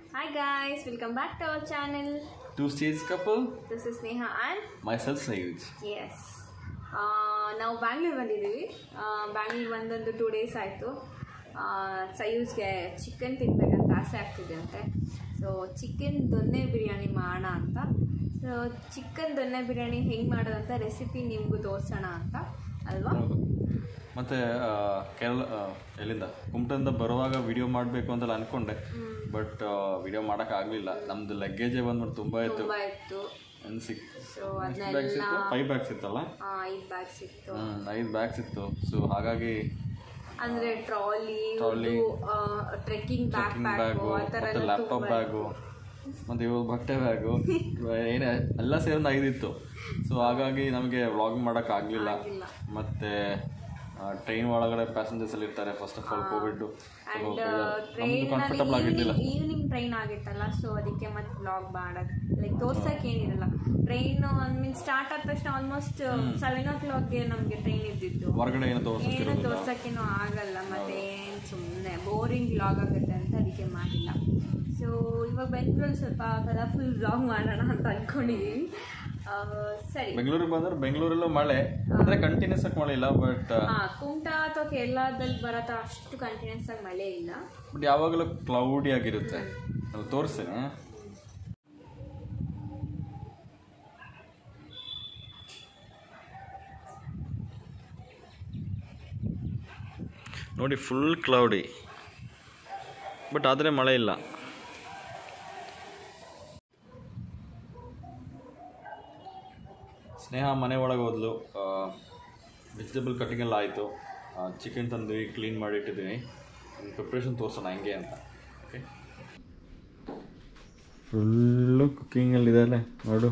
Hi guys, welcome back to our channel. Two stage couple, This is Neha and myself Sayuj. yes, ನಾವು ಬ್ಯಾಂಗ್ಳೂರ್ ಬಂದಿದ್ದೀವಿ Bangalore ಬಂದೊಂದು two days ಆಯಿತು ಸಯೂಜ್ಗೆ chicken ತಿನ್ಬೇಕಂತ ಆಸೆ ಆಗ್ತಿದೆ ಅಂತೆ so chicken ದೊನ್ನೆ ಬಿರಿಯಾನಿ ಮಾಡೋಣ ಅಂತ ಸೊ ಚಿಕನ್ ದೊನ್ನೆ ಬಿರಿಯಾನಿ ಹೆಂಗೆ ಮಾಡೋದಂತ ರೆಸಿಪಿ ನಿಮಗೂ ತೋರಿಸೋಣ ಅಂತ ಅಲ್ವಾ ಹೌದು ಮತ್ತೆ ಆ, ಕೇರಳ ಆ, ಎಲ್ಲಿಂದ ಕುಮಟದಿಂದ ಬರುವಾಗ ವಿಡಿಯೋ ಮಾಡಬೇಕು ಅಂತೆಲ್ಲ ಅನ್ಕೊಂಡೆ ಬಟ್ ವಿಡಿಯೋ ಮಾಡೋಕ್ಕಾಗಲಿಲ್ಲ ನಮ್ದು ಲಗೇಜೇ ಬಂದ್ಬಿಟ್ಟು ತುಂಬ ಇತ್ತು ತುಂಬ ಇತ್ತು ಒಂದು ಸಿಕ್ ಸೊ ಬ್ಯಾಗ್ಸ್ ಅದನ್ನೆಲ್ಲ ಇತ್ತು ಫೈವ್ ಬ್ಯಾಗ್ಸ್ ಇತ್ತಲ್ಲ ಐದು ಬ್ಯಾಗ್ಸ್ ಇತ್ತು ಹ್ಞೂ ಐದು ಬ್ಯಾಗ್ಸ್ ಇತ್ತು ಸೊ ಹಾಗಾಗಿ ಅಂದ್ರೆ trolley Trolley, trekking bag checking bag bag ಆ ಥರ ಮತ್ತು ಎಲ್ಲ ಲ್ಯಾಪ್ಟಾಪ್ ತುಂಬ ಬ್ಯಾಗು ಮತ್ತು ಇವಾಗ ಬಟ್ಟೆ ಬ್ಯಾಗು ಏನೇ ಎಲ್ಲ ಸೇರಿ ಒಂದು ಐದಿತ್ತು ಸೊ ಹಾಗಾಗಿ ನಮಗೆ ವ್ಲಾಗ್ ಮಾಡೋಕ್ಕಾಗಲಿಲ್ಲ ಆಗಿಲ್ಲ. ಮತ್ತು ಟ್ರೈನ್ ಒಳಗಡೆ ಪ್ಯಾಸೆಂಜರ್ಸ್ ಅಲ್ಲಿ ಇರ್ತಾರೆ ಫಸ್ಟ್ ಆಫ್ ಆಲ್ ಕೋವಿಡ್ ನಮ್ದು ಕಂಫರ್ಟಬಲ್ ಆಗಿದ್ದಿಲ್ಲ ಈವ್ನಿಂಗ್ ಟ್ರೈನ್ ಆಗಿತ್ತಲ್ಲ ಸೊ ಅದಕ್ಕೆ ಮತ್ತೆ ಬ್ಲಾಗ್ ಮಾಡೋದು ಲೈಕ್ ತೋರ್ಸಕ್ಕೆ ಏನಿರಲ್ಲ ಟ್ರೈನ್ ಮೀನ್ ಸ್ಟಾರ್ಟ್ ಆದ ತಕ್ಷಣ ಆಲ್ಮೋಸ್ಟ್ ಸೆವೆನ್ ಓ ಕ್ಲಾಕ್ಗೆ ನಮಗೆ ಟ್ರೈನ್ ಇದ್ದಿದ್ದು ಹೊರಗಡೆ ಏನೋ ಏನು ತೋರಿಸ್ತಿರೋದಿಲ್ಲ ತೋರ್ಸಕ್ಕೇನು ಆಗಲ್ಲ ಮತ್ತೆ ಏನು ಸುಮ್ಮನೆ ಬೋರಿಂಗ್ ಬ್ಲಾಗ್ ಆಗುತ್ತೆ ಅಂತ ಅದಕ್ಕೆ ಮಾಡಿಲ್ಲ ಸೊ ಇವಾಗ ಬೆಂಗಳೂರಲ್ಲಿ ಸ್ವಲ್ಪ ಕಲರ್ಫುಲ್ ಬ್ಲಾಗ್ ಮಾಡೋಣ ಅಂತ ಅನ್ಕೊಂಡಿದೀವಿ ಆ, ಸರಿ ಬೆಂಗಳೂರಿಗೆ ಬಂದ್ರೆ ಬೆಂಗಳೂರಲ್ಲೂ ಮಳೆ ಅಂದ್ರೆ ಕಂಟಿನ್ಯೂಸ್ ಆಗಿ ಮಳೆ ಇಲ್ಲ ಬಟ್ ಹಾ ಕುಮಟಾ ಅಥವಾ ಕೇರಳದಲ್ಲಿ ಬರತ್ತ ಅಷ್ಟು ಕಂಟಿನ್ಯೂಸ್ ಆಗಿ ಮಳೆ ಇಲ್ಲ ಬಟ್ ಯಾವಾಗಲೂ ಕ್ಲೌಡಿ ಆಗಿರುತ್ತೆ ಅಲ್ಲಿ ತೋರಿಸ್ತೇನೆ ನೋಡಿ ಫುಲ್ ಕ್ಲೌಡಿ ಬಟ್ ಆದರೆ ಮಳೆ ಇಲ್ಲ ಸ್ನೇಹ ಮನೆ ಒಳಗೆ ಹೋದ್ಲು ವೆಜಿಟೇಬಲ್ ಕಟಿಂಗ್ ಎಲ್ಲ ಆಯಿತು ಚಿಕನ್ ತಂದ್ವಿ ಕ್ಲೀನ್ ಮಾಡಿ ಇಟ್ಟಿದ್ದೀನಿ ಪ್ರಿಪ್ರೇಷನ್ ತೋರಿಸೋಣ ಹೆಂಗೆ ಅಂತ ಓಕೆ ಫುಲ್ಲು ಕುಕ್ಕಿಂಗಲ್ಲಿದೆ ಅಲ್ಲೇ ನೋಡು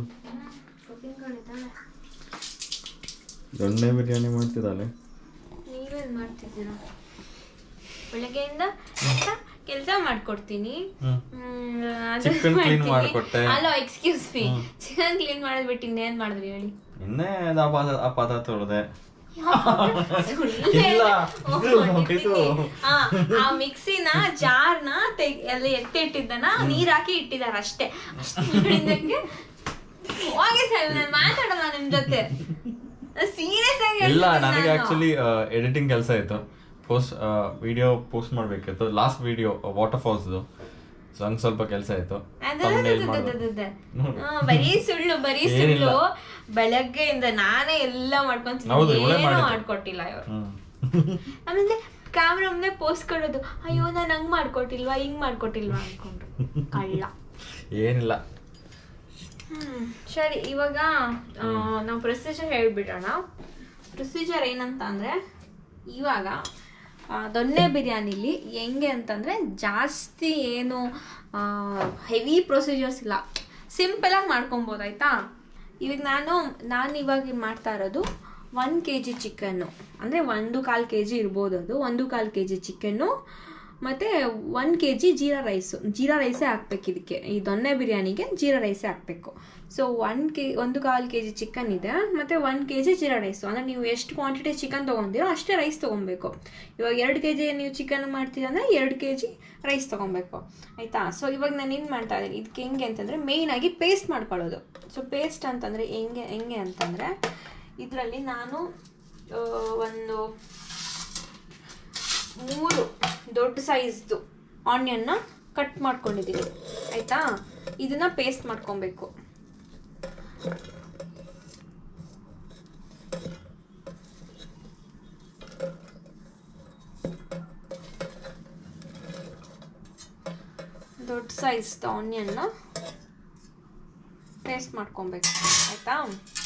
ದೊಣ್ಣೆ ಬಿರಿಯಾನಿ ಮಾಡ್ತಿದ್ದಾಳೆ ನೀವೇನ್ ಮಾಡ್ತಿದ್ದೀರಾ ಬೆಳಗ್ಗೆಯಿಂದ ಕೆಲಸ ಮಾಡ್ಕೊಡ್ತೀನಿ Chicken clean ಮಾಡ್ಕೊಟ್ಟೆ. ಅಲ್ಲ ಎಕ್ಸ್ಕ್ಯೂಸ್ ಮೀ ಚಿಕನ್ ಕ್ಲೀನ್ ಮಾಡೋದ್ ಬಿಟ್ಟು ಇನ್ನೇನ್ ಮಾಡಿದ್ರಿ ಹೇಳಿ ಇನ್ನೇ ಅದು ಆ ಪಾದ ಆ ಪಾದ ತೊಳೆದೆ ಸುಳ್ಳೆ. ಇಲ್ಲ, ಓ, ಇದು, ಹೊಡಿತೀನಿ. ಇದು. ಆ, ಆ ಮಿಕ್ಸಿನ ಜಾರ್ನ ತೆಗ್ ಅಲ್ಲಿ ಎತ್ತಿ ಇಟ್ಟಿದ್ದನ ನೀರ್ ಹಾಕಿ ಇಟ್ಟಿದಾರ ಅಷ್ಟೇ ಅಷ್ಟೇ ಮಾಡಿದ್ದಕ್ಕೆ ಹೋಗಿ ಸರ್ ನಾನು ಮಾತಾಡಲ್ಲ ನಿಮ್ ಜೊತೆ ಸೀರಿಯಸ್ ಆಗಿ ಇಲ್ಲ ಹೇಳ್ತಿದ್ದೀನಿ ನನಗೆ ನಾನು. ಆಕ್ಚುಲಿ ಎಡಿಟಿಂಗ್ ಕೆಲಸ ಇತ್ತು ಪೋಸ್ಟ್ ವಿಡಿಯೋ ಪೋಸ್ಟ್ ಮಾಡಬೇಕಿತ್ತು ಲಾಸ್ಟ್ ವಿಡಿಯೋ ವಾಟರ್ ಫಾಲ್ಸ್ದು ಸೊ ಹಂಗೆ ಸ್ವಲ್ಪ ಕೆಲಸ ಇತ್ತು thumbnail ಮಾಡ್ಬೇಕು. ಆ, ಬರೀ ಸುಳ್ಳು ಬರೀ ಸುಳ್ಳು ಬೆಳಗ್ಗೆಯಿಂದ ನಾನೇ ಎಲ್ಲ ಹೌದು, ಮಾಡ್ಕೊಂತೀನಿ ಇವಳೇ ಏನು ಮಾಡಿದ್ದು. ಮಾಡ್ಕೊಟ್ಟಿಲ್ಲ ಇವ್ರು ಹ್ಮ್. ಆಮೇಲೆ ಕ್ಯಾಮ್ರಾ ಮುಂದೆ ಪೋಸ್ಟ್ ಕೊಡೋದು ಅಯ್ಯೋ ನಾನು ಹಂಗ್ ಮಾಡ್ಕೊಟ್ಟಿಲ್ವಾ ಹಿಂಗ್ ಮಾಡ್ಕೊಟ್ಟಿಲ್ವಾ ಅನ್ಕೊಂಡ್ರು ಕಳ್ಳ ಏನಿಲ್ಲ ಹ್ಮ್, ಸರಿ ಇವಾಗ ಆ, ನಾವು ಪ್ರೊಸೀಜರ್ ಹೇಳ್ಬಿಡೋಣ ಪ್ರೊಸೀಜರ್ ಏನಂತ ಅಂದ್ರೆ ಇವಾಗ ಆ, ದೊನ್ನೆ ಬಿರಿಯಾನಿಲಿ ಹೆಂಗೆ ಅಂತಂದ್ರೆ ಜಾಸ್ತಿ ಏನು ಹೆವಿ ಪ್ರೊಸೀಜರ್ಸ್ ಇಲ್ಲ ಸಿಂಪಲಾಗಿ ಮಾಡ್ಕೊಬೋದು ಆಯ್ತಾ ಇವಾಗ ನಾನು ನಾನು ಇವಾಗ ಮಾಡ್ತಾ ಇರೋದು ಒನ್ ಕೆ ಜಿ ಚಿಕನ್ನು ಅಂದರೆ ಒಂದು ಕಾಲು ಕೆ ಜಿ ಇರ್ಬೋದು ಅದು ಒಂದು ಕಾಲು ಕೆ ಜಿ ಚಿಕನ್ನು ಮತ್ತು one K G jeera rice jeera ರೈಸೇ ಹಾಕ್ಬೇಕು ಇದಕ್ಕೆ ಈ ದೊನ್ನೆ ಬಿರಿಯಾನಿಗೆ ಜೀರಾ ರೈಸೇ ಹಾಕಬೇಕು ಸೊ ಒನ್ ಕೆ ಒಂದು ಕಾಲು ಕೆ ಜಿ ಚಿಕನ್ ಇದೆ ಮತ್ತು one K G jeera rice ಅಂದರೆ ನೀವು ಎಷ್ಟು ಕ್ವಾಂಟಿಟಿ ಚಿಕನ್ ತೊಗೊಂತೀರೋ ಅಷ್ಟೇ ರೈಸ್ ತೊಗೊಬೇಕು ಇವಾಗ ಎರಡು ಕೆ ಜಿ ನೀವು ಚಿಕನ್ ಮಾಡ್ತೀರ ಅಂದರೆ ಎರಡು ಕೆ ಜಿ ರೈಸ್ ತೊಗೊಬೇಕು ಆಯಿತಾ ಸೊ ಇವಾಗ ನಾನು ಏನು ಮಾಡ್ತಾ ಇದ್ದೀನಿ ಇದಕ್ಕೆ ಹೆಂಗೆ ಅಂತಂದರೆ ಮೇಯ್ನಾಗಿ ಪೇಸ್ಟ್ ಮಾಡ್ಕೊಳ್ಳೋದು ಸೊ ಪೇಸ್ಟ್ ಅಂತಂದರೆ ಹೆಂಗೆ ಹೆಂಗೆ ಅಂತಂದರೆ ಇದರಲ್ಲಿ ನಾನು ಆ, ಒಂದು ಮೂರು ದೊಡ್ಡ ಸೈಜ್ದು ಆನಿಯನ್ನ ಕಟ್ ಮಾಡ್ಕೊಂಡಿದ್ದೀನಿ ಆಯಿತಾ ಇದನ್ನ ಪೇಸ್ಟ್ ಮಾಡ್ಕೊಬೇಕು ದೊಡ್ಡ ಸೈಜ್ದು ಆನಿಯನ್ನ ಪೇಸ್ಟ್ ಮಾಡ್ಕೊಬೇಕು ಆಯಿತಾ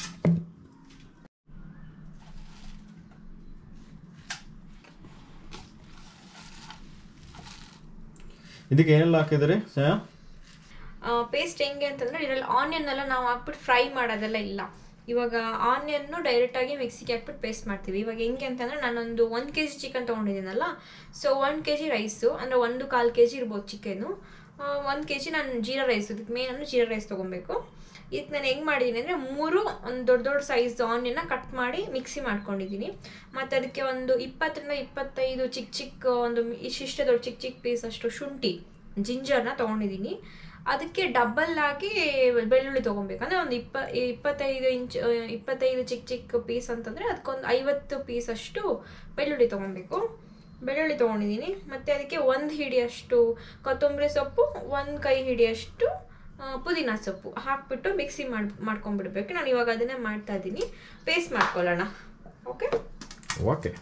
ಇದಕ್ಕೆ ಏನೆಲ್ಲ ಹಾಕಿದ್ರಿ ಸ್ನೇಹ ಪೇಸ್ಟ್ ಹೆಂಗೆ ಅಂತಂದ್ರೆ ಇದರಲ್ಲಿ ಆನಿಯನ್ ಎಲ್ಲ ನಾವು ಹಾಕ್ಬಿಟ್ಟು ಫ್ರೈ ಮಾಡೋದೆಲ್ಲ ಇಲ್ಲ ಇವಾಗ ಆನಿಯನ್ನು ಡೈರೆಕ್ಟಾಗಿ ಮಿಕ್ಸಿಗೆ ಹಾಕ್ಬಿಟ್ಟು ಪೇಸ್ಟ್ ಮಾಡ್ತೀವಿ ಇವಾಗ ಹೆಂಗೆ ಅಂತಂದ್ರೆ ನಾನೊಂದು ಒಂದು ಕೆ ಜಿ ಚಿಕನ್ ತೊಗೊಂಡಿದ್ದೀನಲ್ಲ ಸೊ ಒಂದು ಕೆ ಜಿ ರೈಸು ಅಂದರೆ ಒಂದು ಕಾಲು ಕೆ ಜಿ ಇರ್ಬೋದು ಚಿಕನ್ನು ಒಂದು ಕೆ ಜಿ ನಾನು ಜೀರಾ ರೈಸ್ ಇದಕ್ಕೆ ಮೇನ್ ಅಂದ್ರೆ ಜೀರಾ ರೈಸ್ ತೊಗೊಬೇಕು ಇದಕ್ಕೆ ನಾನು ಹೆಂಗೆ ಮಾಡಿದ್ದೀನಿ ಅಂದರೆ ಮೂರು ಒಂದು ದೊಡ್ಡ ದೊಡ್ಡ ಸೈಜ್ ಆನಿಯನ್ನ ಕಟ್ ಮಾಡಿ ಮಿಕ್ಸಿ ಮಾಡ್ಕೊಂಡಿದ್ದೀನಿ ಮತ್ತು ಅದಕ್ಕೆ ಒಂದು ಇಪ್ಪತ್ತರಿಂದ ಇಪ್ಪತ್ತೈದು ಚಿಕ್ಕ ಚಿಕ್ಕ ಒಂದು ಇಷ್ಟಿಷ್ಟೇ ದೊಡ್ಡ ಚಿಕ್ಕ ಚಿಕ್ಕ ಪೀಸ್ ಅಷ್ಟು ಶುಂಠಿ ಜಿಂಜರ್ನ ತೊಗೊಂಡಿದ್ದೀನಿ ಅದಕ್ಕೆ ಡಬಲ್ ಆಗಿ ಬೆಳ್ಳುಳ್ಳಿ ತೊಗೊಬೇಕು ಅಂದರೆ ಒಂದು ಇಪ್ಪ ಇಪ್ಪತ್ತೈದು ಇಂಚ್ ಆ, ಇಪ್ಪತ್ತೈದು ಚಿಕ್ಕ ಚಿಕ್ಕ ಪೀಸ್ ಅಂತಂದರೆ ಅದಕ್ಕೊಂದು ಐವತ್ತು ಪೀಸ್ ಅಷ್ಟು ಬೆಳ್ಳುಳ್ಳಿ ತೊಗೊಬೇಕು ಬೆಳ್ಳುಳ್ಳಿ ತೊಗೊಂಡಿದ್ದೀನಿ ಮತ್ತು ಅದಕ್ಕೆ ಒಂದು ಹಿಡಿಯಷ್ಟು ಕೊತ್ತಂಬರಿ ಸೊಪ್ಪು ಒಂದು ಕೈ ಹಿಡಿಯಷ್ಟು ಆ, ಪುದೀನ ಸೊಪ್ಪು ಹಾಕ್ಬಿಟ್ಟು ಮಿಕ್ಸಿ ಮಾಡಿ ಮಾಡ್ಕೊಂಡ್ಬಿಡ್ಬೇಕು ನಾನು ಇವಾಗ ಅದನ್ನೇ ಮಾಡ್ತಾ ಇದ್ದೀನಿ ಪೇಸ್ಟ್ ಮಾಡ್ಕೊಳ್ಳೋಣ ಓಕೆ ಓಕೆ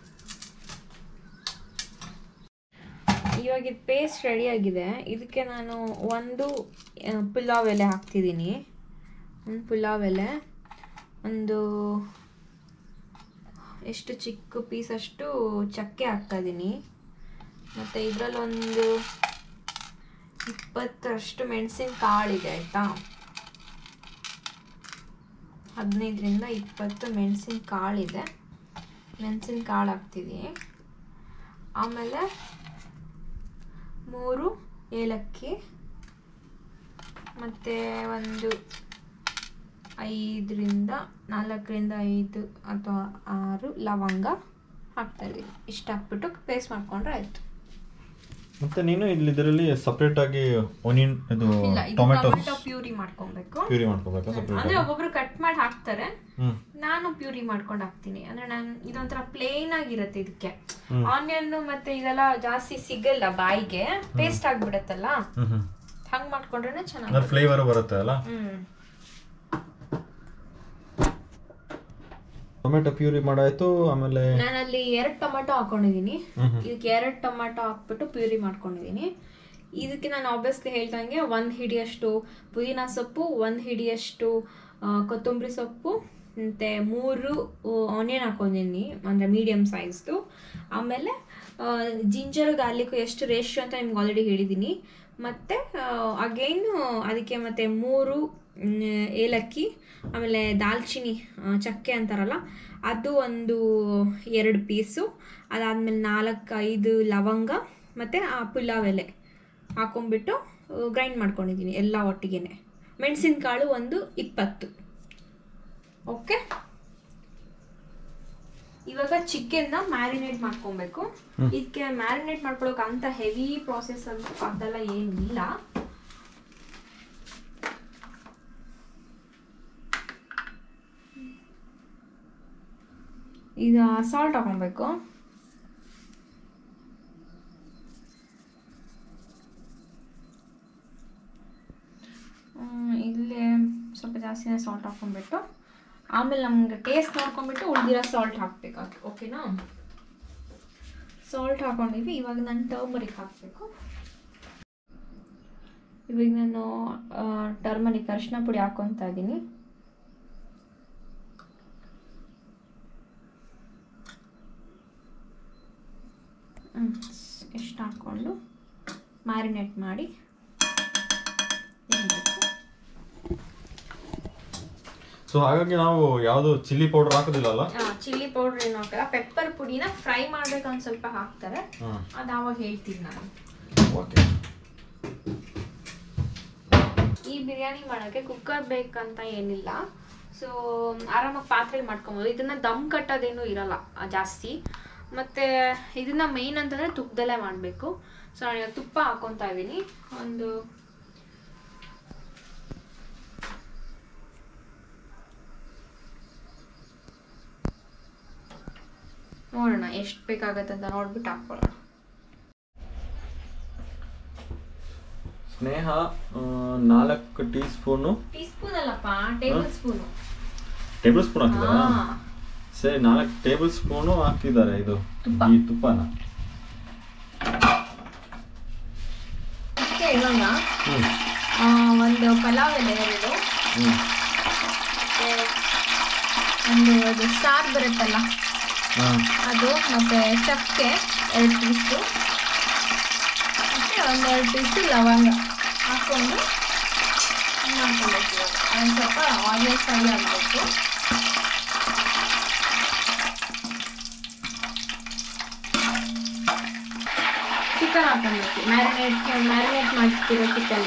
ಇವಾಗ ಇದು ಪೇಸ್ಟ್ ರೆಡಿಯಾಗಿದೆ ಇದಕ್ಕೆ ನಾನು ಒಂದು ಆ, ಪುಲಾವ್ ಎಲೆ ಹಾಕ್ತಿದ್ದೀನಿ ಒಂದು ಪುಲಾವ್ ಎಲೆ ಒಂದು ಎಷ್ಟು ಚಿಕ್ಕ ಪೀಸ್ ಅಷ್ಟು ಚಕ್ಕೆ ಹಾಕ್ತಾಯಿದ್ದೀನಿ ಮತ್ತು ಇದರಲ್ಲೊಂದು ಇಪ್ಪತ್ತರಷ್ಟು ಮೆಣಸಿನ ಕಾಳಿದೆ ಆಯಿತಾ ಹದಿನೈದರಿಂದ ಇಪ್ಪತ್ತು ಮೆಣಸಿನ ಕಾಳಿದೆ ಮೆಣಸಿನ ಕಾಳು ಹಾಕ್ತಿದ್ದೀನಿ ಆಮೇಲೆ ಮೂರು ಏಲಕ್ಕಿ ಮತ್ತು ಒಂದು ಐದರಿಂದ ನಾಲ್ಕರಿಂದ ಐದು ಅಥವಾ ಆರು ಲವಂಗ ಹಾಕ್ತಾ ಇದ್ದೀನಿ ಇಷ್ಟು ಹಾಕ್ಬಿಟ್ಟು ಪೇಸ್ಟ್ ಮಾಡ್ಕೊಂಡ್ರೆ ಆಯಿತು ಮತ್ತೆ ನೀನು ಇಲ್ಲಿ ಇದರಲ್ಲಿ ಸಪ್ರೇಟ್ ಆಗಿ ಒನಿಯನ್ ಇದು ಇಲ್ಲ ಇದು ಟೊಮೆಟೊ ಟೊಮೆಟೊ ಪ್ಯೂರಿ ಮಾಡ್ಕೊಬೇಕು ಪ್ಯೂರಿ ಮಾಡ್ಕೋಬೇಕಾ ಸಪ್ರೇಟ್ ಅಂದ್ರೆ ಒಬ್ಬೊಬ್ರು ಕಟ್ ಮಾಡಿ ಹಾಕ್ತಾರೆ ಹ್ಮ್ ನಾನು ಪ್ಯೂರಿ ಮಾಡ್ಕೊಂಡು ಹಾಕ್ತೀನಿ ಅಂದ್ರೆ ನಾನು ಇದೊಂಥರ ಪ್ಲೇನ್ ಆಗಿರುತ್ತೆ ಇದಕ್ಕೆ ಹ್ಮ್. ಆನಿಯನ್ ಮತ್ತೆ ಇದೆಲ್ಲ ಜಾಸ್ತಿ ಸಿಗಲ್ಲ ಬಾಯಿಗೆ ಪೇಸ್ಟ್ ಆಗ್ಬಿಡತ್ತಲ್ಲ ಹ್ಮ್ ಹ್ಮ್ ಹಂಗ್ ಮಾಡ್ಕೊಂಡ್ರೆ ಚೆನ್ನಾಗಿ ಅದ್ರ ಫ್ಲೇವರ್ ಬರುತ್ತೆ ಅಲ್ಲ ಹ್ಮ್ ಟೊಮೆಟೊ ಪ್ಯೂರಿ ಮಾಡಾಯ್ತು ಆಮೇಲೆ ನಾನಲ್ಲಿ ಎರಡು ಟೊಮೆಟೊ ಹಾಕೊಂಡಿದ್ದೀನಿ ಹ್ಮ್ ಹ್ಮ್. ಇದಕ್ಕೆ ಎರಡು ಟೊಮೆಟೊ ಹಾಕ್ಬಿಟ್ಟು ಪ್ಯೂರಿ ಮಾಡ್ಕೊಂಡಿದ್ದೀನಿ ಇದಕ್ಕೆ ನಾನು ಆಬ್ವಿಯಸ್ಲಿ ಹೇಳ್ದಂಗೆ ಒಂದು ಹಿಡಿಯಷ್ಟು ಪುದೀನ ಸೊಪ್ಪು ಒಂದು ಹಿಡಿಯಷ್ಟು ಆ, ಕೊತ್ತಂಬರಿ ಸೊಪ್ಪು ಮತ್ತು ಮೂರು ಆನಿಯನ್ ಹಾಕೊಂಡಿದ್ದೀನಿ ಅಂದರೆ ಮೀಡಿಯಮ್ ಸೈಜ್ದು ಆಮೇಲೆ ಜಿಂಜರ್ ಗಾರ್ಲಿಕ್ ಎಷ್ಟು ರೇಷಿಯೋ ಅಂತ ನಿಮ್ಗೆ ಆಲ್ರೆಡಿ ಹೇಳಿದ್ದೀನಿ ಮತ್ತು ಅಗೈನ್ ಅದಕ್ಕೆ ಮತ್ತು ಮೂರು ಮ್, ಏಲಕ್ಕಿ ಆಮೇಲೆ ದಾಲ್ಚಿನ್ನಿ ಆ, ಚಕ್ಕೆ ಅಂತಾರಲ್ಲ ಅದು ಒಂದು ಎರಡು ಪೀಸು ಅದಾದಮೇಲೆ ನಾಲ್ಕು ಐದು ಲವಂಗ ಮತ್ತು ಆ ಪುಲಾವ್ ಎಲೆ ಹಾಕೊಂಡ್ಬಿಟ್ಟು ಗ್ರೈಂಡ್ ಮಾಡ್ಕೊಂಡಿದ್ದೀನಿ ಎಲ್ಲ ಒಟ್ಟಿಗೆನೆ ಮೆಣಸಿನಕಾಳು ಒಂದು ಇಪ್ಪತ್ತು ಓಕೆ ಇವಾಗ ಚಿಕನ್ನ ಮ್ಯಾರಿನೇಟ್ ಮಾಡ್ಕೊಬೇಕು ಇದಕ್ಕೆ ಮ್ಯಾರಿನೇಟ್ ಮಾಡ್ಕೊಳಕ್ ಅಂತ ಹೆವಿ ಪ್ರಾಸೆಸ್ ಅಂತ ಅದೆಲ್ಲ ಏನಿಲ್ಲ ಈಗ ಸಾಲ್ಟ್ ಹಾಕೊಬೇಕು ಹ್ಮ್, ಇಲ್ಲಿ ಸ್ವಲ್ಪ ಜಾಸ್ತಿನೇ ಸಾಲ್ಟ್ ಹಾಕೊಂಡ್ಬಿಟ್ಟು ಆಮೇಲೆ ನಮ್ಗೆ ಟೇಸ್ಟ್ ನೋಡ್ಕೊಂಡ್ಬಿಟ್ಟು ಉಳಿದಿರೋ ಸಾಲ್ಟ್ ಹಾಕ್ಬೇಕಾಗಿ ಓಕೆನಾ ಸಾಲ್ಟ್ ಹಾಕೊಂಡಿವಿ ಇವಾಗ ನಾನು ಟರ್ಮರಿಕ್ ಹಾಕಬೇಕು ಇವಾಗ ನಾನು ಟರ್ಮರಿಕ್ ಅರಿಶಿನ ಪುಡಿ ಹಾಕ್ಕೊತಾ ಇದ್ದೀನಿ ಎಷ್ಟು ಹಾಕ್ಕೊಂಡು ಮ್ಯಾರಿನೇಟ್ ಮಾಡಿ ಇಡಬೇಕು ಸೊ ಹಾಗಾಗಿ ನಾವು ಯಾವುದು ಚಿಲ್ಲಿ ಪೌಡರ್ ಹಾಕೋದಿಲ್ಲ ಅಲ್ಲ ಚಿಲ್ಲಿ ಪೌಡರ್ ಏನು ಹಾಕಲ್ಲ ಪೆಪ್ಪರ್ ಪುಡಿನ ಫ್ರೈ ಮಾಡ್ಬೇಕು ಒಂದು ಸ್ವಲ್ಪ ಹಾಕ್ತಾರೆ ಹ್ಮ್ ಅದು ಆವಾಗ ಹೇಳ್ತೀನಿ ನಾನು ಓಕೆ ಈ ಬಿರಿಯಾನಿ ಮಾಡೋಕ್ಕೆ ಕುಕ್ಕರ್ ಬೇಕಂತ ಏನಿಲ್ಲ ಸೊ ಆರಾಮಾಗಿ ಪಾತ್ರೆ ಮಾಡ್ಕೊಬೋದು ಇದನ್ನ ದಮ್ ಕಟ್ಟೋದೇನು ಇರಲ್ಲ ಆ, ಜಾಸ್ತಿ ಮತ್ತು ಇದನ್ನ ಮೈನ್ ಅಂತಂದರೆ ತುಪ್ಪದಲ್ಲೇ ಮಾಡಬೇಕು ಸೊ ನಾನು ಇವಾಗ ತುಪ್ಪ ಹಾಕ್ಕೊತಾ ಇದ್ದೀನಿ ಒಂದು ನೋಡೋಣ ಎಷ್ಟು ಬೇಕಾಗತ್ತೆ ಅಂತ ನೋಡ್ಬಿಟ್ಟು ಹಾಕ್ಕೊಳ್ಳೋಣ ಸ್ನೇಹ ಆ, ನಾಲ್ಕು ಟೀ ಸ್ಪೂನು ಟೀ ಸ್ಪೂನ್ ಅಲ್ಲಪ್ಪ ಟೇಬಲ್ ಸ್ಪೂನು ಟೇಬಲ್ ಸ್ಪೂನ್ ಹಾಕಿದಾರಾ ಸರಿ ನಾಲ್ಕು ಟೇಬಲ್ ಸ್ಪೂನು ಹಾಕಿದ್ದಾರೆ ಇದು ತುಪ್ಪ. ಈ ತುಪ್ಪನ ಅದಕ್ಕೆ ಇವಾಗ ಹ್ಮ್ ಆ, ಒಂದು ಪಲಾವ್ ಎಲೆ ಎರಡು ಹ್ಮ್ ಮತ್ತೆ ಒಂದು ಅದು ಸ್ಟಾರ್ ಬರುತ್ತಲ್ಲ ಹಾ ಅದು ಮತ್ತೆ ಚಕ್ಕೆ ಎರಡು ಪೀಸು ಮತ್ತು ಒಂದೆರಡು ಪೀಸು ಲವಂಗ ಹಾಕ್ಕೊಂಡು ಮಾಡ್ಕೊಬೇಕು ಇವಾಗ ಒಂದು ಸ್ವಲ್ಪ ಆಯಿಲ್ ಫ್ರೈ ಆಗಬೇಕು ಚಿಕನ್ ಹಾಕೊಬೇಕು ಮ್ಯಾರಿನೇಟ್ ಮ್ಯಾರಿನೇಟ್ ಮಾಡ್ತಿರೋ ಚಿಕನ್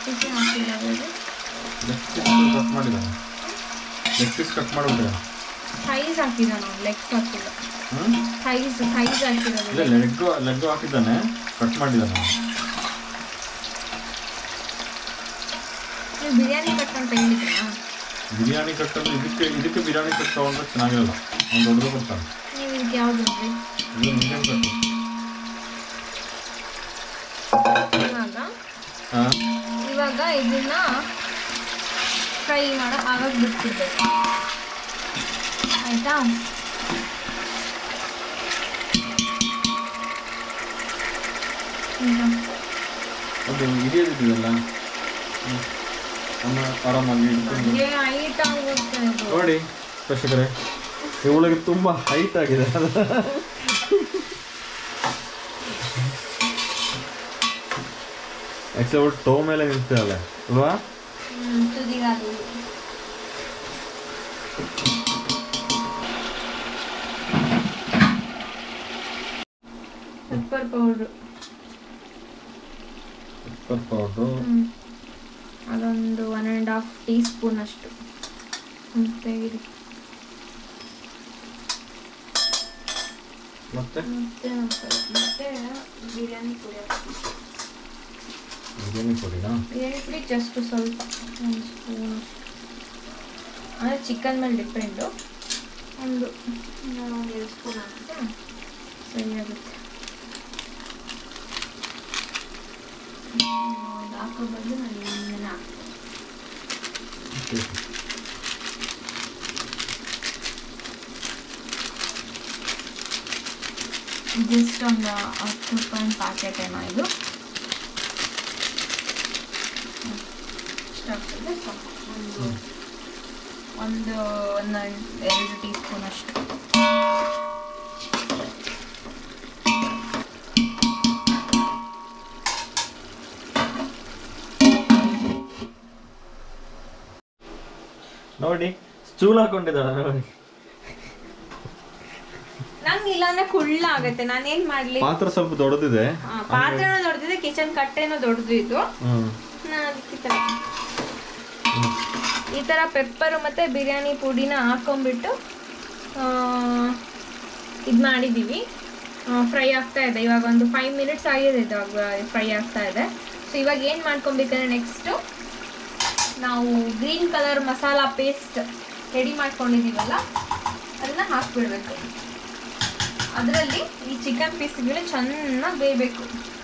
ಪೀಸೇ ಹಾಕಿರೋದು ಲೆಗ್ ಪೀಸ್ ಕಟ್ ಮಾಡಿದ್ದಾನೆ ಲೆಗ್ ಪೀಸ್ ಕಟ್ ಮಾಡಿಬಿಟ್ಟೆ ಥೈಸ್ ಹಾಕಿದ ನಾವು ಲೆಗ್ಸ್ ಹಾಕಿಲ್ಲ ಹ್ಞೂ ಥೈಸ್ ಥೈಸ್ ಹಾಕಿರೋದು ಇಲ್ಲ ಲೆಗ್ಗು ಲೆಗ್ಗು ಹಾಕಿದ್ದಾನೆ ಕಟ್ ಮಾಡಿದ್ದಾನೆ ನೀವು ಬಿರಿಯಾನಿ ಕಟ್ ಅಂತ ಹೇಳಿದ್ರಾ ಬಿರಿಯಾನಿ ಕಟ್ಟಲ್ಲಿ ಇದಕ್ಕೆ ಇದಕ್ಕೆ ಬಿರಿಯಾನಿ ಕಟ್ ತೊಗೊಂಡ್ರೆ ಚೆನ್ನಾಗಿರಲ್ಲ ಅವ್ನು ದೊಡ್ಡದು ಕೊಡ್ತಾನೆ ನೀವು ಇದಕ್ಕೆ ಯಾವ್ದು ನೋಡ್ರಿ ಇದು ಮೀಡಿಯಂ ಕಟ್ಟು ಇವಾಗ ಹಾಂ ಇವಾಗ ಇದನ್ನ ಫ್ರೈ ಮಾಡೋ ಆವಾಗ ಬಿಟ್ಬಿಡ್ಬೇಕು ಆಯ್ತಾ ಈಗ ಅದು ಹಿರಿಯದಿದೆಯಲ್ಲ ಅಮ್ಮ ಆರಾಮಾಗಿ ಇಟ್ಕೊಂಡು ಹಂಗೆ ಹೈಟ್ ಆಗುತ್ತೆ ಇದು ನೋಡಿ ಪ್ರೇಕ್ಷಕರೇ ಇವಳಿಗೆ ತುಂಬ ಹೈಟ್ ಆಗಿದೆ ಆ್ಯಕ್ಚುಲಿ ಅವಳು ಟೋ ಮೇಲೆ ನಿಂತಿದ್ದಾಳೆ ಅಲ್ವಾ ಹ್ಮ್, ತುದಿಗಾಲು ಪೆಪ್ಪರ್ ಪೌಡ್ರು ಪೆಪ್ಪರ್ ಪೌಡ್ರು ಅದೊಂದು one and half teaspoon ಅಷ್ಟು ಮತ್ತೆ ಇದು ಮತ್ತೆ ಮತ್ತೆ ಒಂದ್ಸಲ- ಮತ್ತೆ ಬಿರಿಯಾನಿ ಪುಡಿ ಹಾಕ್ತೀನಿ. ಬಿರಿಯಾನಿ ಪುಡಿನಾ ಬಿರಿಯಾನಿ ಪುಡಿ ಜಸ್ಟ್ ಸ್ವಲ್ಪ ಒಂದು ಸ್ಪೂನ್ ಅಂದರೆ ಚಿಕನ್ ಮೇಲೆ ಡಿಪೆಂಡು ಒಂದು ಒಂದು ಎರಡು ಸ್ಪೂನ್ ಹಾಕಿದ್ರೆ ಸರಿಯಾಗುತ್ತೆ ಒಂದು ಹಾಕೋ ಬದಲು ನಾನು ಇನ್ನೇನು ಹಾಕ್ತೀನಿ ಜಸ್ಟ್ ಒಂದು ಹತ್ತು ರೂಪಾಯಿ ಪ್ಯಾಕೆಟ್ ಏನೋ ಇದು ಇಷ್ಟಾಗ್ತದೆ ಸಾಕು. ಒಂದು ಒಂದು ಒಂದು ಎರಡು ಟೀ ಸ್ಪೂನ್ ಅಷ್ಟು ನೋಡಿ ಸ್ಟೂಲ್ ಹಾಕೊಂಡಿದ್ದಾಳೆ ನೋಡಿ ನಂಗೆ ಇಲ್ಲಾಂದ್ರೆ ಕುಳ್ಳ ಆಗತ್ತೆ ನಾನೇನ್ ಮಾಡ್ಲಿ ಪಾತ್ರ ಸ್ವಲ್ಪ ದೊಡ್ಡದಿದೆ ಆ, ಪಾತ್ರೆನೂ ದೊಡ್ಡದಿದೆ ಕಿಚನ್ ಕಟ್ಟೆನೂ ದೊಡ್ಡದು ಇತ್ತು ಹ್ಞೂ ನಾನು ಅದಕ್ಕೆ ಈ ಥರ ಈ ಥರ ಪೆಪ್ಪರು ಮತ್ತು ಬಿರಿಯಾನಿ ಪುಡಿನ ಹಾಕೊಂಡ್ಬಿಟ್ಟು ಇದು ಮಾಡಿದ್ದೀವಿ ಫ್ರೈ ಆಗ್ತಾ ಇದೆ ಇವಾಗ ಒಂದು ಫೈವ್ ಮಿನಿಟ್ಸ್ ಆಗಿದೆ ಇದು ಫ್ರೈ ಆಗ್ತಾ ಇದೆ ಸೊ ಇವಾಗ ಏನು ಮಾಡ್ಕೊಬೇಕಂದ್ರೆ ನೆಕ್ಸ್ಟು ನಾವು green colour masala paste ready ಮಾಡ್ಕೊಂಡಿದ್ದೀವಲ್ಲ ಅದನ್ನ ಹಾಕ್ಬಿಡ್ಬೇಕು ಅದರಲ್ಲಿ ಈ ಚಿಕನ್ ಪೀಸ್ಗಳು ಚೆನ್ನಾಗಿ ಬೇಯಬೇಕು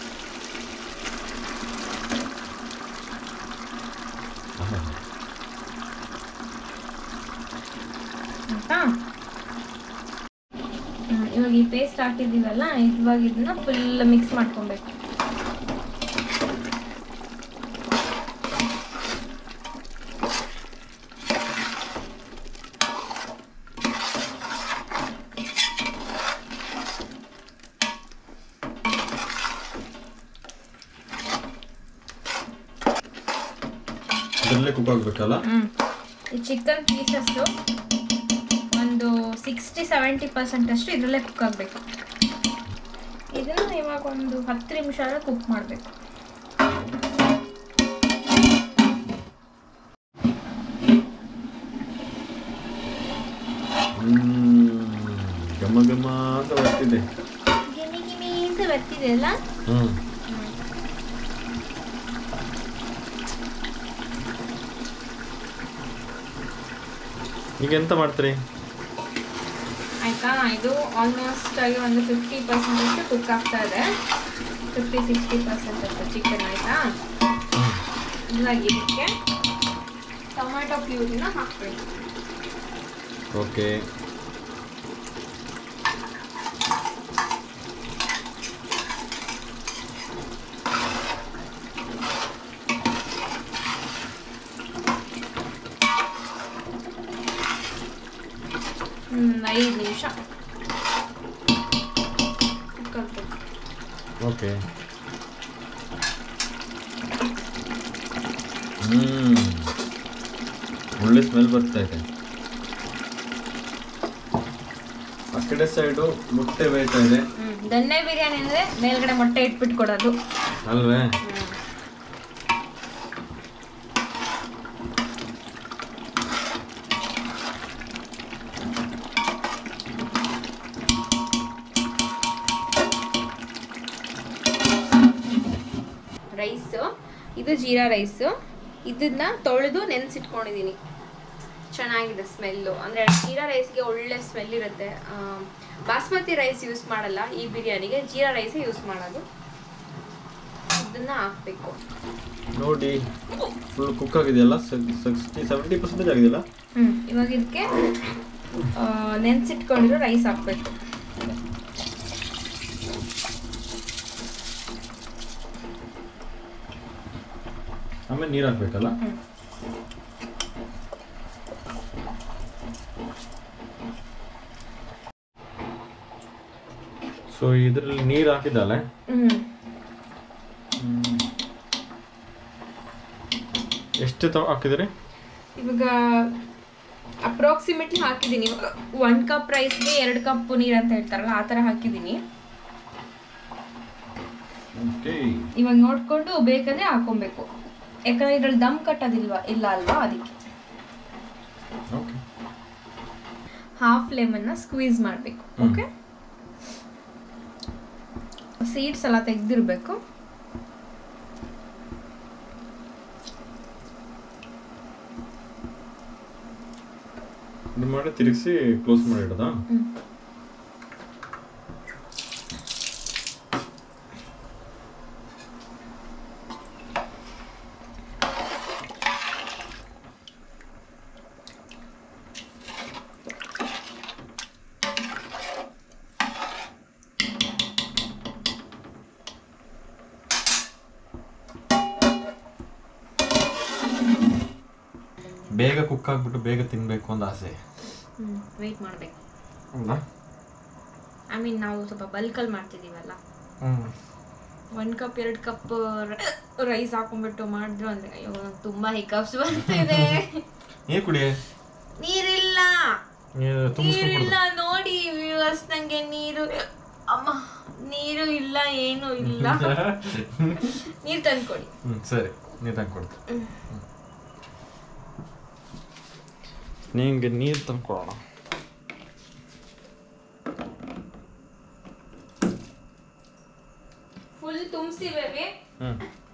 ಆಯ್ತಾ ಹ್ಮ್, ಇವಾಗ ಈ ಪೇಸ್ಟ್ ಹಾಕಿದ್ದೀವಲ್ಲ ಇವಾಗ ಇದನ್ನ ಫುಲ್ ಮಿಕ್ಸ್ ಮಾಡ್ಕೊಬೇಕು ಇದರಲ್ಲೇ ಕುಕ್ ಆಗಬೇಕಲ್ಲ ಹ್ಮ್. ಈ ಚಿಕನ್ ಪೀಸಸ್ಸು ಒಂದು ಸಿಕ್ಸ್ಟಿ ಸೆವೆಂಟಿ ಪರ್ಸೆಂಟ್ ಅಷ್ಟು ಇದರಲ್ಲೇ ಕುಕ್ ಆಗಬೇಕು ಇದನ್ನ ಇವಾಗ ಒಂದು ಹತ್ತು ನಿಮಿಷ ಕುಕ್ ಮಾಡಬೇಕು ಘಮ ಘಮ ಅಂತ ಬರ್ತಿದೆ ಗಿಮಿ ಗಿಮಿ ಅಂತ ಬರ್ತಿದೆ ಅಲ್ಲ ಹ್ಞೂ ಈಗ ಎಂತ ಮಾಡ್ತೀರಿ ಆಯ್ತಾ ಇದು ಆಲ್ಮೋಸ್ಟ್ ಆಗಿ ಒಂದು ಫಿಫ್ಟಿ ಪರ್ಸೆಂಟ್ ಅಷ್ಟು ಕುಕ್ ಆಗ್ತಾ ಇದೆ ಫಿಫ್ಟಿ ಸಿಕ್ಸ್ಟಿ ಪರ್ಸೆಂಟ್ ಅಷ್ಟು ಚಿಕನ್ ಆಯ್ತಾ ಇವಾಗ ಇದಕ್ಕೆ ಟೊಮ್ಯಾಟೊ ಪ್ಯೂರಿನ ಹಾಕ್ಬೇಕು ಓಕೆ ಒಂದು ಐದು ನಿಮಿಷ ಕುಕ್ ಆಗ್ಬೇಕು ಓಕೆ ಹ್ಮ್ ಒಳ್ಳೆ ಸ್ಮೆಲ್ ಬರ್ತಾ ಇದೆ ಆ ಕಡೆ ಸೈಡು ಮೊಟ್ಟೆ ಬೇಯ್ತಾ ಇದೆ ಹ್ಮ್ ದೊನ್ನೆ ಬಿರಿಯಾನಿ ಅಂದ್ರೆ ಮೇಲ್ಗಡೆ ಮೊಟ್ಟೆ ಇಟ್ಬಿಟ್ಟು ಕೊಡೋದು ಅಲ್ವೇ ಇದು ಜೀರಾ ರೈಸು ಇದನ್ನ ತೊಳೆದು ನೆನೆಸಿಟ್ಕೊಂಡಿದ್ದೀನಿ ಚೆನ್ನಾಗಿದೆ ಸ್ಮೆಲ್ಲು ಅಂದರೆ ಜೀರಾ ರೈಸ್ಗೆ ಒಳ್ಳೆ ಸ್ಮೆಲ್ ಇರುತ್ತೆ ಆ, ಬಾಸ್ಮತಿ ರೈಸ್ ಯೂಸ್ ಮಾಡಲ್ಲ ಈ ಬಿರಿಯಾನಿಗೆ ಜೀರಾ ರೈಸೇ ಯೂಸ್ ಮಾಡೋದು ಇದನ್ನ ಹಾಕ್ಬೇಕು ನೋಡಿ ಫುಲ್ ಕುಕ್ ಆಗಿದೆಯಲ್ಲ ಸಿಕ್ಸ್ಟಿ ಸೆವೆಂಟಿ ಪರ್ಸೆಂಟೇಜ್ ಆಗಿದೆಯಲ್ಲ ಹ್ಞೂ ಇವಾಗ ಇದಕ್ಕೆ ನೆನೆಸಿಟ್ಕೊಂಡಿರೋ ರೈಸ್ ಹಾಕ್ಬೇಕು ಆಮೇಲೆ ನೀರು ಹಾಕ್ಬೇಕಲ್ಲ ಹ್ಮ್. ಸೊ ಇದರಲ್ಲಿ ನೀರು ಹಾಕಿದ್ದಲ್ಲ ಹ್ಞೂ ಎಷ್ಟು ತ ಹಾಕಿದ್ರಿ ಇವಾಗ ಅಪ್ರಾಕ್ಸಿಮೇಟ್ಲಿ ಹಾಕಿದ್ದೀನಿ ಒನ್ ಕಪ್ ರೈಸ್ಗೆ ಎರಡು ಕಪ್ ನೀರು ಅಂತ ಹೇಳ್ತಾರಲ್ಲ ಆ ಥರ ಹಾಕಿದ್ದೀನಿ ಓಕೆ ಇವಾಗ ನೋಡ್ಕೊಂಡು ಬೇಕಂದ್ರೆ ಹಾಕೊಬೇಕು ಯಾಕಂದ್ರೆ ಇದ್ರಲ್ಲಿ ದಮ್ ಕಟ್ಟೋದಿಲ್ವಾ ಇಲ್ಲ ಅಲ್ವಾ ಅದಕ್ಕೆ ಓಕೆ ಹಾಫ್ ಲೆಮನ್ನ ಸ್ಕ್ವೀಸ್ ಮಾಡಬೇಕು ಹ್ಮ್. ಓಕೆ ಸೀಡ್ಸ್ ಎಲ್ಲ ತೆಗ್ದಿರ್ಬೇಕು ಇದು ಮಾಡಿ ತಿರುಗಿಸಿ ಕ್ಲೋಸ್ ಮಾಡಿ ಇಡೋದಾ ಹ್ಮ್. ಬೇಗ ಕುಕ್ ಆಗ್ಬಿಟ್ಟು ಬೇಗ ತಿನ್ಬೇಕು ಅಂತ ಆಸೆ ಹ್ಮ್ ವೆಯ್ಟ್ ಮಾಡಬೇಕು ಹೌದಾ ಐ ಮೀನ್ ನಾವು ಸ್ವಲ್ಪ ಬಲ್ಕಲ್ಲಿ ಮಾಡ್ತಿದ್ದೀವಲ್ಲ ಹ್ಮ್ ಒಂದು ಕಪ್ ಎರಡು ಕಪ್ ರೈಸ್ ಹಾಕೊಂಡ್ಬಿಟ್ಟು ಮಾಡಿದ್ರು ಅಂದ್ರೆ ಅಯ್ಯೋ ನಂಗ್ ತುಂಬಾ ಹಿಕಪ್ಸ್ ಬರ್ತಿದೆ ನೀರು ಕುಡಿ ನೀರಿಲ್ಲ ನೀರು ತುಂಬಿಸ್ಕೊಂಡು ನೀರಿಲ್ಲ ನೋಡಿ ವ್ಯೂವರ್ಸ್ ನಂಗೆ ನೀರು ಅಮ್ಮ ನೀರು ಇಲ್ಲ ಏನು ಇಲ್ಲ ನೀರು ತಂದ್ಕೊಡಿ ಹ್ಞೂ ಸರಿ ನೀರು ತಂದು ಕೊಡ್ತೀನಿ ನಿಂಗೆ ನೀರು ತಂದು ಕೊಡೋಣ ಫುಲ್ ತುಂಬಿಸಿ ಬೇಬಿ ಹ್ಞೂ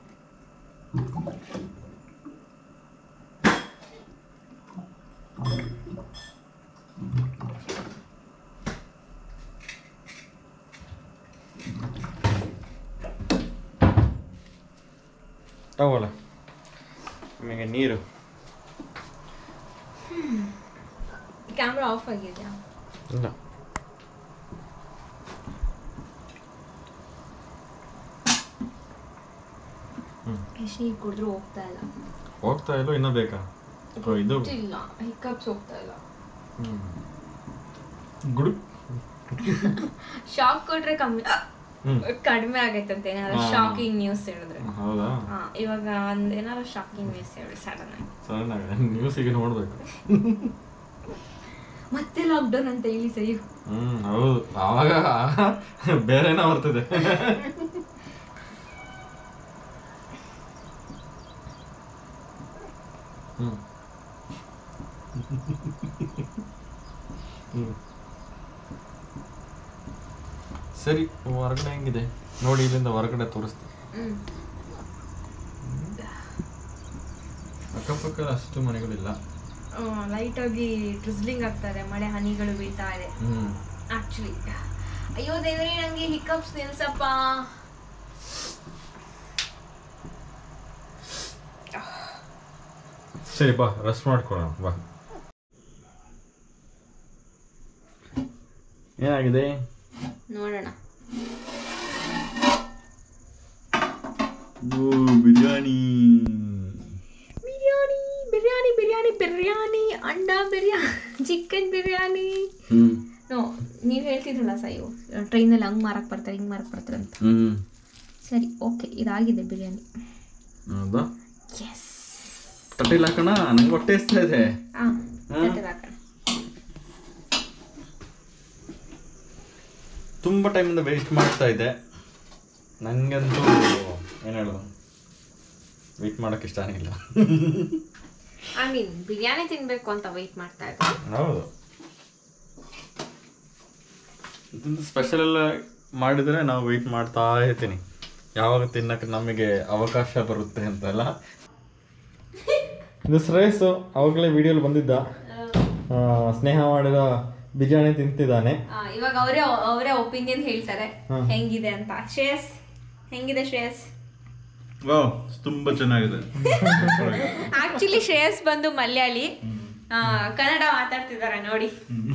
ತಗೋಳ ನಿಮಗೆ ನೀರು ಕ್ಯಾಮ್ರಾ ಆಫ್ ಆಗಿದೆಯಾ ಇಲ್ಲ ಎಷ್ಟು ನೀರು ಕುಡಿದ್ರು ಹೋಗ್ತಾ ಇಲ್ಲ ಹೋಗ್ತಾ ಇಲ್ಲೋ ಇನ್ನೂ ಬೇಕಾ ಓ, ಇದು ಇಲ್ಲ ಹಿಕಪ್ಸ್ ಹೋಗ್ತಾ ಇಲ್ಲ ಗುಡು ಶಾಕ್ ಕೊಟ್ರೆ ಕಮ್ಮಿ ಹ್ಮ್. ಕಡಿಮೆ ಆಗೈತಂತೆ ಏನಾದ್ರು ಹಾ. ಶಾಕಿಂಗ್ ನ್ಯೂಸ್ ಹೇಳಿದ್ರೆ ಹೌದಾ ಹಾ ಇವಾಗ ಒಂದ್ ಏನಾದ್ರು ಶಾಕಿಂಗ್ ನ್ಯೂಸ್ ಹೇಳಿ ಸಡನ್ ಆಗಿ ಸಡನ್ ಆಗಿ ನ್ಯೂಸಿಗೆ ನೋಡ್ಬೇಕು ಮತ್ತೆ ಲಾಕ್ಡೌನ್ ಅಂತ ಹೇಳಿ ಸರಿ ಹ್ಮ್ ಹೌದು ಆವಾಗ ಬೇರೆನೇ ಬರ್ತದೆ ಹ್ಮ್ ಹ್ಮ್ ಸರಿ ಹೊರಗಡೆ ಹೆಂಗಿದೆ ನೋಡಿ ಇಲ್ಲಿಂದ ಹೊರಗಡೆ ತೋರಿಸ್ತೀನಿ ಹ್ಮ್ ಅಕ್ಕಪಕ್ಕ ಅಷ್ಟು ಮನೆಗಳಿಲ್ಲ ಲೈಟ್ ಆಗಿ ಟ್ರಿಸ್ಲಿಂಗ್ ಆಗ್ತಾ ಇದೆ ಮಳೆ ಹನಿಗಳು ಬೀಳ್ತಾ ಇದೆ ಹ್ಮ್ ಆಕ್ಚುಲಿ ಅಯ್ಯೋ ದೇವರೇ ನಂಗೆ ಹಿಕಪ್ಸ್ ನಿಲ್ಸಪ್ಪ ಸರಿ ಬಾ ರೆಸ್ಟ್ ಮಾಡ್ಕೊಳ್ಳೋಣ ಬಾ ಏನಾಗಿದೆ ನೋಡೋಣ ಓ ಬಿರಿಯಾನಿ ಬಿರಿಯಾನಿ ಬಿರಿಯಾನಿ ಬಿರಿಯಾನಿ ಬಿರಿಯಾನಿ ಅಂಡ ಬಿರಿಯಾನಿ ಚಿಕನ್ ಬಿರಿಯಾನಿ ಹ್ಮ್ ನೋ ನೀವು ಹೇಳ್ತಿದ್ರಲ್ಲ ಸಾಯು ಟ್ರೈನಲ್ಲಿ ಹಂಗೆ ಮಾರಕ್ಕೆ ಬರ್ತಾರೆ ಹಿಂಗೆ ಮಾರಕ್ಕೆ ಬರ್ತಾರೆ ಅಂತ ಹ್ಮ್ ಸರಿ ಓಕೆ ಇದಾಗಿದೆ ಬಿರಿಯಾನಿ ಹೌದಾ ಎಸ್ ತಟ್ಟಿಲ್ಲ ಹಾಕೋಣ ನಂಗೆ ಹೊಟ್ಟೆ ಎಸ್ತಾ ಇದೆ ಹಾಂ ಹ್ಮ್. ಹಾಕೋಣ ತುಂಬ ಟೈಮಿಂದ ವೆಯ್ಟ್ ಮಾಡ್ತಾ ಇದ್ದೆ ನನಗಂತೂ ಏನು ಹೇಳೋದು ವೆಯ್ಟ್ ಮಾಡೋಕ್ಕೆ ಇಷ್ಟನೇ ಇಲ್ಲ ಐ ಮೀನ್ ಬಿರಿಯಾನಿ ತಿನ್ನಬೇಕು ಅಂತ ವೆಯ್ಟ್ ಮಾಡ್ತಾ ಇದ್ದೆ ಹೌದು ಸ್ಪೆಷಲ್ ಎಲ್ಲ ಮಾಡಿದರೆ ನಾವು ವೆಯ್ಟ್ ಮಾಡ್ತಾ ಇರ್ತೀನಿ ಯಾವಾಗ ತಿನ್ನಕ್ಕೆ ನಮಗೆ ಅವಕಾಶ ಬರುತ್ತೆ ಅಂತಲ್ಲ ಇದು ಶ್ರೇಯಸ್ಸು ಅವಾಗಲೇ ವಿಡಿಯೋಲಿ ಬಂದಿದ್ದ ಆ, ಸ್ನೇಹ ಮಾಡಿದ ಬಿರಿಯಾನಿ ತಿಂತಿದ್ದಾನೆ ಆ, ಇವಾಗ ಅವರೇ ಅವರೇ ಒಪಿನಿಯನ್ ಹೇಳ್ತಾರೆ ಹ್ಮ್. ಹೆಂಗಿದೆ ಅಂತ ಶ್ರೇಯಸ್ ಹೆಂಗಿದೆ ಶ್ರೇಯಸ್ ವಾವ್ ತುಂಬಾ ಚೆನ್ನಾಗಿದೆ ಆಕ್ಚುಲಿ ಶ್ರೇಯಸ್ ಬಂದು ಮಲಯಾಳಿ ಆ, ಕನ್ನಡ ಮಾತಾಡ್ತಿದ್ದಾರೆ ನೋಡಿ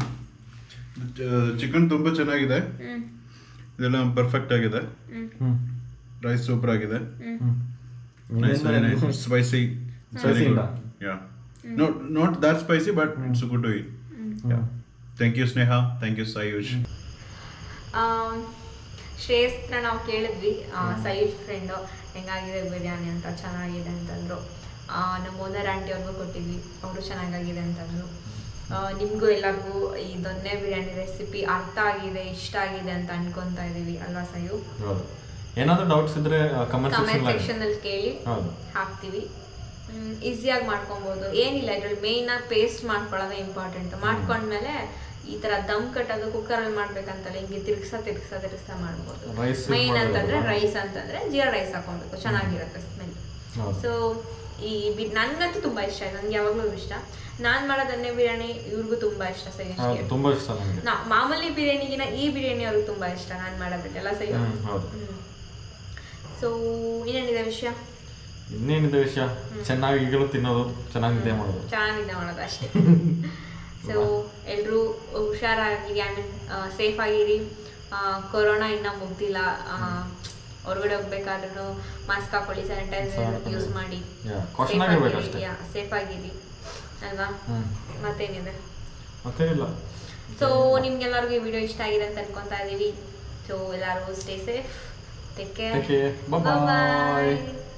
ಚಿಕನ್ ತುಂಬಾ ಚೆನ್ನಾಗಿದೆ ಹ್ಮ್ ಇದೆಲ್ಲ ಪರ್ಫೆಕ್ಟ್ ಆಗಿದೆ ಹ್ಮ್ ರೈಸ್ ಸೂಪರ್ ಆಗಿದೆ hmm nice very nice spicy Spicy ಇಲ್ಲ? Yeah not not that spicy but it's good to eat thank you Sneha thank you Sayush ಆಮ್, ಶ್ರೇಯಸ್ ಹತ್ರ ನಾವು ಕೇಳಿದ್ವಿ ಸೈಡ್ ಫ್ರೆಂಡು ಹೆಂಗಾಗಿದೆ ಬಿರಿಯಾನಿ ಅಂತ ಚೆನ್ನಾಗಿದೆ ಅಂತಂದ್ರು ಆ, ನಮ್ಮ ಓನರ್ ಆಂಟಿ ಅವ್ರಿಗೂ ಕೊಟ್ಟಿದ್ವಿ ಅವರು ಚೆನ್ನಾಗಾಗಿದೆ ಅಂತಂದ್ರು ಆ, ನಿಮ್ಗೂ ಎಲ್ಲರಿಗೂ ಈ ದೊನ್ನೆ ಬಿರಿಯಾನಿ ರೆಸಿಪಿ ಅರ್ಥ ಆಗಿದೆ ಇಷ್ಟ ಆಗಿದೆ ಅಂತ ಅನ್ಕೊಂತಾ ಇದೀವಿ ಅಲ್ವಾ ಸಯು ಹೌದು ಏನಾದರೂ ಡೌಟ್ಸ್ ಇದ್ರೆ ಕಮೆಂಟ್ ಕಮೆಂಟ್ ಸೆಕ್ಷನ್ ಸೆಕ್ಷನ್ ಅಲ್ಲಿ ಕೇಳಿ ಹೌದು ಹಾಕ್ತೀವಿ ಈಸಿಯಾಗಿ ಮಾಡ್ಕೊಬೋದು ಏನಿಲ್ಲ ಇದ್ರಲ್ಲಿ ಮೇಯ್ನ್ ಆಗಿ ಪೇಸ್ಟ್ ಮಾಡ್ಕೊಳ್ಳೋದೇ ಇಂಪಾರ್ಟೆಂಟ್ ಮಾಡ್ಕೊಂಡ್ಮೇಲೆ ಈ ತರ ದಮ್ ಕಟ್ಟೋದು ಕುಕ್ಕರಲ್ಲಿ ಮಾಡ್ಬೇಕಂತಲ್ಲ ಹಿಂಗೆ ತಿರ್ಗ್ಸಾ ತಿರ್ಗ್ಸಾ ತಿರ್ಗ್ಸಾ ಮಾಡ್ಬೋದು Rice ಮೈನ್ ಮಾಡೋದು ಅಂತಂದ್ರೆ ಅಲ್ವಾ? ರೈಸ್ ಅಂತಂದ್ರೆ ಜೀರಾ ರೈಸ್ ಹಾಕೊಬೇಕು ಚೆನ್ನಾಗಿರುತ್ತೆ ಸ್ಮೆಲ್ ಹೌದು ಸೊ ಈ ಬಿ ನನ್ಗಂತೂ ತುಂಬಾ ಇಷ್ಟ ಇದೆ ನಂಗೆ ಯಾವಾಗಲೂ ಇಷ್ಟ ನಾನ್ ಮಾಡೋ ದನ್ನೆ ಬಿರಿಯಾನಿ ಇವ್ರಿಗೂ ತುಂಬಾ ಇಷ್ಟ ಹೌದು ಸೈನ್ಸ್ಗೆ ತುಂಬಾ ಇಷ್ಟ ನನಗೆ ನಾ ಮಾಮೂಲಿ ಬಿರಿಯಾನಿಗಿನ ಈ ಬಿರಿಯಾನಿ ಅವ್ರಿಗೆ ತುಂಬಾ ಇಷ್ಟ ನಾನು ಮಾಡೋದ್ರಲ್ಲಿ ಎಲ್ಲ ಸೈ ಹ್ಮ್ ಹೌದು ಸೊ ಇನ್ನೇನಿದೆ ವಿಷಯ ಇನ್ನೇನಿದೆ ವಿಷಯ ಚೆನ್ನಾಗಿ ಈಗಲೂ ತಿನ್ನೋದು ಚೆನ್ನಾಗಿ ನಿದ್ದೆ ಮಾಡೋದು ಚೆನ್ನಾಗಿದೆ ಮಾಡೋದು ಅಷ್ಟೇ ಸೊ ಎಲ್ಲರೂ ಹುಷಾರಾಗಿರಿ ಐ ಮೀನ್ ಸೇಫ್ ಆಗಿರಿ ಕೊರೋನಾ ಇನ್ನೂ ಮುಗ್ದಿಲ್ಲ ಆ, ಹೊರಗಡೆ ಹೋಗ್ಬೇಕಾದ್ರೂ ಮಾಸ್ಕ್ ಹಾಕೊಳ್ಳಿ ಸ್ಯಾನಿಟೈಸರ್ ಯೂಸ್ ಮಾಡಿ Yeah, caution ಆಗಿರ್ಬೇಕು ಅಷ್ಟೇ. ಸೇಫ್ ಆಗಿರಿ ಅಲ್ವಾ ಹ್ಮ್ ಮತ್ತೇನಿದೆ ಮತ್ತೇನಿಲ್ಲ ಸೊ ನಿಮ್ಗೆಲ್ಲರಿಗೂ ಈ ವಿಡಿಯೋ ಇಷ್ಟ ಆಗಿದೆ ಅಂತ ಅನ್ಕೊಂತಾ ಇದೀವಿ ಸೊ ಎಲ್ಲರೂ stay safe take care Take care. Bye-bye. ಬಾಯ್